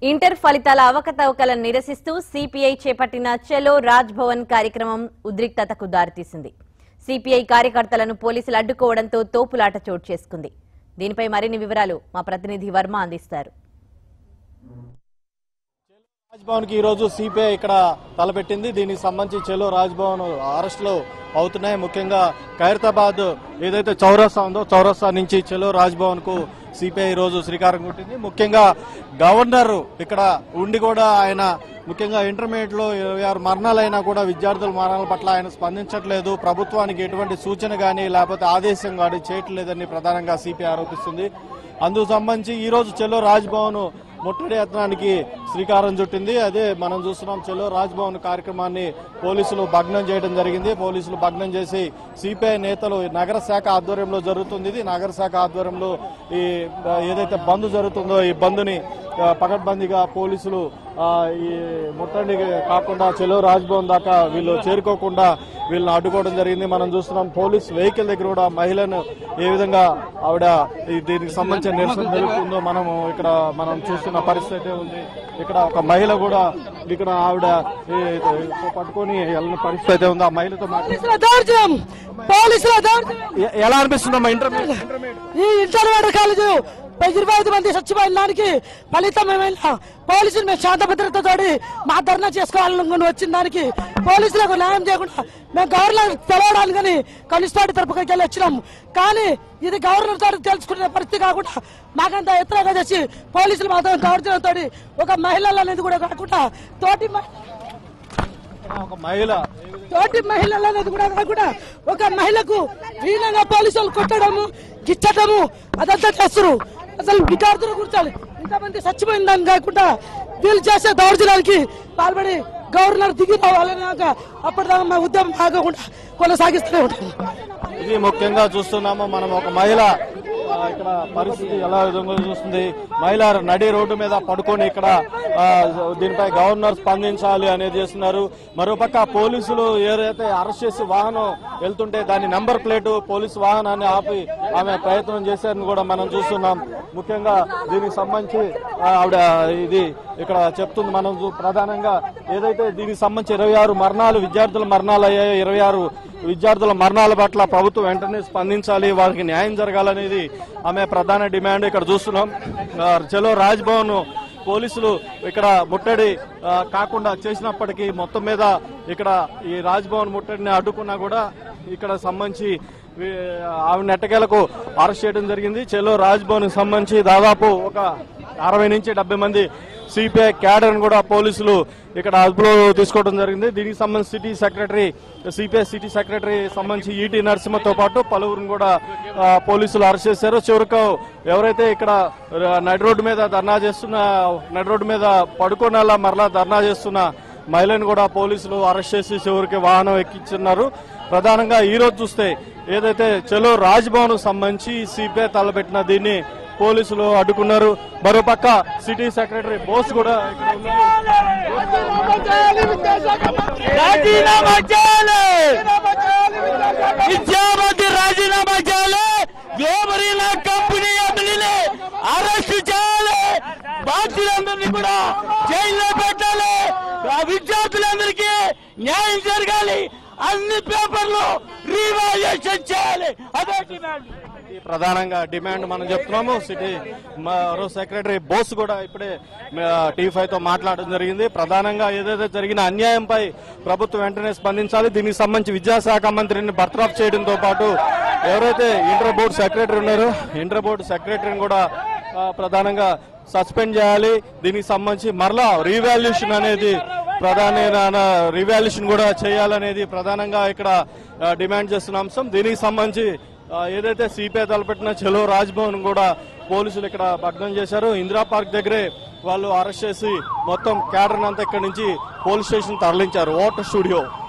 Inter ఫలితాల అవకతవకలను నిరసిస్తూ సిపిఐ చేపట్టిన చలో రాజ్ భవన్ కార్యక్రమం ఉద్రిక్తతకు దారితీసింది సిపిఐ కార్యకర్తలను పోలీసులు అడ్డుకోవడంతో తోపులాట చోటు చేసుకుంది దీనిపై మరిన్ని వివరాలు మా ప్రతినిధి వర్మ అందిస్తారు రాజ్భవన్ కి ఈరోజు సిపిఐ ఇక్కడ తలపెట్టింది దీనికి సంబంధించి చెలో రాజ్భవన్ అరెస్టులు అవుతున్నాయి ముఖ్యంగా ఖైరతాబాద్ ఏదైతే చౌరస్తా ఉందో చౌరస్తా నుంచి చెలో రాజ్భవన్ కు సిపిఐ ఈ రోజు శ్రీకారం చుట్టింది ముఖ్యంగా గవర్నర్ ఇక్కడ ఉండి కూడా ఆయన ముఖ్యంగా ఇంటర్మీడియట్ లో ఇరవై ఆరు మరణాలైనా కూడా విద్యార్థుల మరణాల పట్ల ఆయన స్పందించట్లేదు ప్రభుత్వానికి ఎటువంటి సూచన గానీ లేకపోతే ఆదేశం గానీ చేయట్లేదని ప్రధానంగా సిపిఐ ఆరోపిస్తుంది అందుకు సంబంధించి ఈ రోజు చెలో రాజ్భవన్ ముట్టడి యత్నానికి శ్రీకారం చుట్టింది అదే మనం చూస్తున్నాం చెలో రాజ్భవన్ కార్యక్రమాన్ని పోలీసులు భగ్నం చేయడం జరిగింది పోలీసులు భగ్నం చేసి సిపిఐ నేతలు నగర శాఖ ఆధ్వర్యంలో జరుగుతుంది ఇది నగర శాఖ ఆధ్వర్యంలో ఈ ఆ, ఏదైతే బంద్ జరుగుతుందో ఈ బంద్ని ఆ, పకడ్బందీగా పోలీసులు ఆ, ఈ ముట్టడి కాకుండా చెలో రాజ్భవన్ దాకా వీళ్ళు చేరుకోకుండా వీళ్ళని అడ్డుకోవడం జరిగింది మనం చూస్తున్నాం పోలీస్ వెహికల్ దగ్గర కూడా మహిళను ఏ విధంగా ఆవిడ ఈ దీనికి సంబంధించిన నిరసన తెలుపుతుందో మనము ఇక్కడ మనం చూస్తున్న పరిస్థితి ఉంది ఇక్కడ ఒక మహిళ కూడా ఇక్కడ ఆవిడ ఈ- పట్టుకొని వెళ్ళిన పరిస్థితి అయితే ఉంది ఆ మహిళతో మాట్లాడి పోలీసుల దౌర్జన్యం పోలీసుల దౌర్జన్యం ఎ- ఎలా అనిపిస్తుందమ్మా ఇంటర్మీడియట్ ఈ ఇంటర్మీడియట్ కాలేజ్ ఇరవై ఐదు మంది చచ్చిపోయిన దానికి ఫలితం ఏమైనా పోలీసులు మేము శాంత భద్రతతోటి మా ధర్నా చేసుకోవాలని వచ్చిన దానికి పోలీసులకు న్యాయం చేయకుండా మేము గవర్నర్ తెలవడానికి కానీ కనిష్టాటి తరపుకి వెళ్ళి వచ్చినాం కానీ ఇది గవర్నర్ తోటి తెలుసుకునే పరిస్థితి కాకుండా మాకంత ఎత్తుగా చేసి పోలీసులు మాత్రం దౌర్జన్యంతో ఒక మహిళలు అనేది కూడా కాకుండా తోటి మహి- ఒక మహిళ తోటి మహిళలు అనేది కూడా కాకుండా ఒక మహిళకు వీణంగా పోలీసులు కొట్టడము గిచ్చటము అదంతా చేస్తారు అసలు విద్యార్థులు కూర్చోాలి ఇంతమంది చచ్చిపోయిన దాన్ని కాకుండా వీళ్ళు చేసే దౌర్జన్యానికి పాల్పడి గవర్నర్ దిగి రావాలని అప్పటిదాకా మా ఉద్యమం ఆగకుండా కొనసాగిస్తూనే ఉంటాం ఇది ముఖ్యంగా చూస్తున్నాము మనం ఒక మహిళ ఆ, ఇక్కడ పరిస్థితి ఎలా విధంగా చూస్తుంది మహిళ నడి రోడ్డు మీద పడుకొని ఇక్కడ ఆ, దీనిపై గవర్నర్ స్పందించాలి అనేది చేస్తున్నారు మరోపక్క పోలీసులు ఏదైతే అరెస్ట్ చేసి వాహనం వెళ్తుంటే దాని నంబర్ ప్లేట్ పోలీసు వాహనాన్ని ఆపి ఆమె ప్రయత్నం చేశారని కూడా మనం చూస్తున్నాం ముఖ్యంగా దీనికి సంబంధించి ఆ, ఆవిడ ఇది ఇక్కడ చెప్తుంది మనం చూ- ప్రధానంగా ఏదైతే దీనికి సంబంధించి ఇరవై ఆరు మరణాలు విద్యార్థుల మరణాలు అయ్యాయో ఇరవై ఆరు విద్యార్థుల మరణాల పట్ల ప్రభుత్వం వెంటనే స్పందించాలి వారికి న్యాయం జరగాలనేది ఆమె ప్రధాన డిమాండ్ ఇక్కడ చూస్తున్నాం ఆ, చలో రాజ్భవన్ పోలీసులు ఇక్కడ ముట్టడి ఆ, కాకుండా చేసినప్పటికీ మొత్తం మీద ఇక్కడ ఈ రాజ్భవన్ ముట్టడిని అడ్డుకున్నా కూడా ఇక్కడ సంబంధించి వీ- ఆవిడ నెట్టకేలకు అరెస్ట్ చేయడం జరిగింది చెలో రాజ్భవన్ సంబంధించి దాదాపు ఒక అరవై నుంచి డెబ్బై మంది సిపిఐ క్యాడర్ కూడా పోలీసులు ఇక్కడ అదుపులో తీసుకోవడం జరిగింది దీనికి సంబంధించి city secretary CPI city secretary సంబంధించి ఈటీ నరసింహతో పాటు పలువురిని కూడా ఆ, పోలీసులు అరెస్ట్ చేశారు చివరకు ఎవరైతే ఇక్కడ ఆ, నడి రోడ్డు మీద ధర్నా చేస్తున్న నడి రోడ్డు మీద పడుకోనేలా మరలా ధర్నా చేస్తున్న మహిళను కూడా పోలీసులు అరెస్ట్ చేసి చివరికి వాహనం ఎక్కించున్నారు ప్రధానంగా ఈ రోజు చూస్తే ఏదైతే చలో రాజ్భవన్ సంబంధించి సిపిఐ తలపెట్టిన దీన్ని పోలీసులు అడ్డుకున్నారు మరోపక్క సిటీ సెక్రటరీ బోస్ కూడా ఇక్కడ ఉన్నారు. రాజీనామా చేయాలి విద్యామంత్రి రాజీనామా చేయాలి గ్లోబరీలా కంపెనీ ఎమ్మెల్యేని అరెస్ట్ చేయాలి బాధ్యులందరినీ కూడా జైల్లో పెట్టాలి ఆ విద్యార్థులందరికీ న్యాయం జరగాలి అన్ని పేపర్లు రీవాల్యుయేషన్ చేయాలి అదే డిమాండ్ ఇది ప్రధానంగా డిమాండ్ మనం చెప్తున్నాము సిటీ మరో సెక్రటరీ బోస్ కూడా ఇప్పుడే టీ ఫైవ్ తో మాట్లాడడం జరిగింది ప్రధానంగా ఏదైతే జరిగిన అన్యాయంపై ప్రభుత్వం వెంటనే స్పందించాలి దీనికి సంబంధించి విద్యాశాఖ మంత్రిని బర్తరఫ్ చేయడంతో పాటు ఎవరైతే ఇంటర్ బోర్డు సెక్రటరీ ఉన్నారో ఇంటర్ బోర్డు సెక్రటరీని కూడా ఆ, ప్రధానంగా సస్పెండ్ చేయాలి దీనికి సంబంధించి మరలా రీవాల్యుయేషన్ అనేది ప్రధాన రివాల్యూషన్ కూడా చేయాలనేది ప్రధానంగా ఇక్కడ ఆ, డిమాండ్ చేస్తున్న అంశం దీనికి సంబంధించి ఆ, ఏదైతే సిపిఐ తలపెట్టిన చెలో రాజ్భవన్ కూడా పోలీసులు ఇక్కడ భగ్నం చేశారు ఇందిరా పార్క్ దగ్గరే వాళ్ళు అరెస్ట్ చేసి మొత్తం క్యాడర్ అంతా ఇక్కడి నుంచి పోలీస్ స్టేషన్ తరలించారు ఓటర్ స్టూడియో